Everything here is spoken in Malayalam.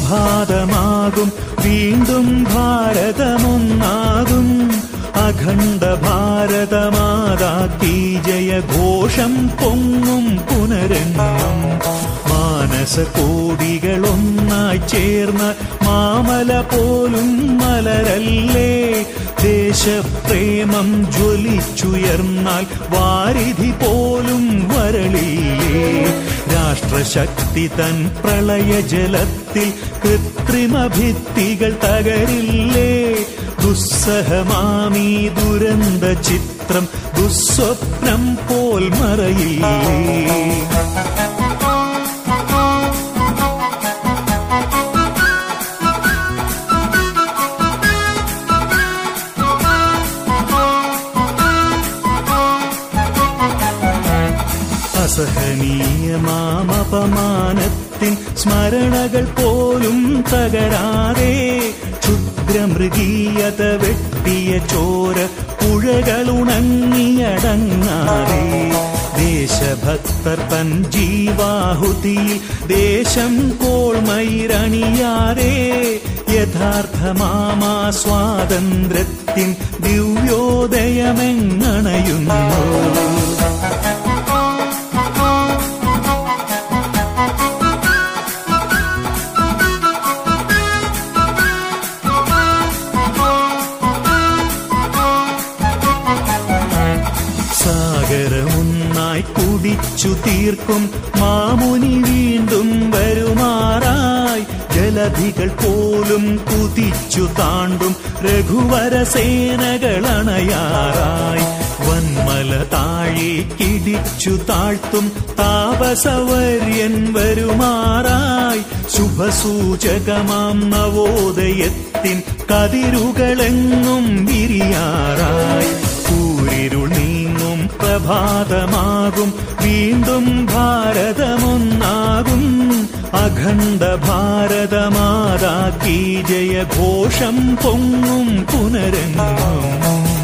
പ്രഭാതമാകും വീണ്ടും ഭാരതമൊന്നാകും അഖണ്ഡ ഭാരതമാതാക്കി ജയഘോഷം പൊങ്ങും പുനരെന്നും മാനസകോടികളൊന്നായി ചേർന്ന മാമല പോലും മലരല്ലേ ദേശപ്രേമം ജ്വലിച്ചുയർന്നാൽ വാരിധി പോലും വരളില്ലേ രാഷ്ട്രശക്തി തൻ പ്രളയജലത്തിൽ കൃത്രിമ ഭിത്തികൾ തകരില്ലേ ദുസ്സഹമാമീ ദുരന്ത ചിത്രം ദുസ്വപ്നം പോൽ മറയില്ലേ അസഹനീയമാമപമാനത്തിൻ സ്മരണകൾ പോലും തകരാതെ ക്ഷുദ്രമൃഗീയത വെട്ടിയ ചോര പുഴകളുണങ്ങിയടങ്ങാതെ ദേശഭക്തർ തൻ ജീവാഹുതിയിൽ ദേശം കോൾമയിരണിയാതെ യഥാർത്ഥമാമാ സ്വാതന്ത്ര്യത്തിൻ ദിവ്യോദയമെങ്ങണയുന്നു സാഗരമൊന്നായി കുടിച്ചു തീർക്കും മാമുനി വീണ്ടും വരുമാറായി ജലധികൾ പോലും കുതിച്ചു താണ്ടും രഘുവര സേനകളണയാറായി വന്മല താഴെ കിടിച്ചു താഴ്ത്തും താപസവര്യൻ വരുമാറായി ശുഭസൂചകമാം നവോദയത്തിൻ കതിരുകളെങ്ങും വിരിയാറായി കൂരിരുൾ നീങ്ങും പ്രഭാതമാകും വീണ്ടും ഭാരതമൊന്നാകും അഖണ്ഡ ഭാരതമാതാക്കി ജയഘോഷം പൊങ്ങും പുനരങ്ങും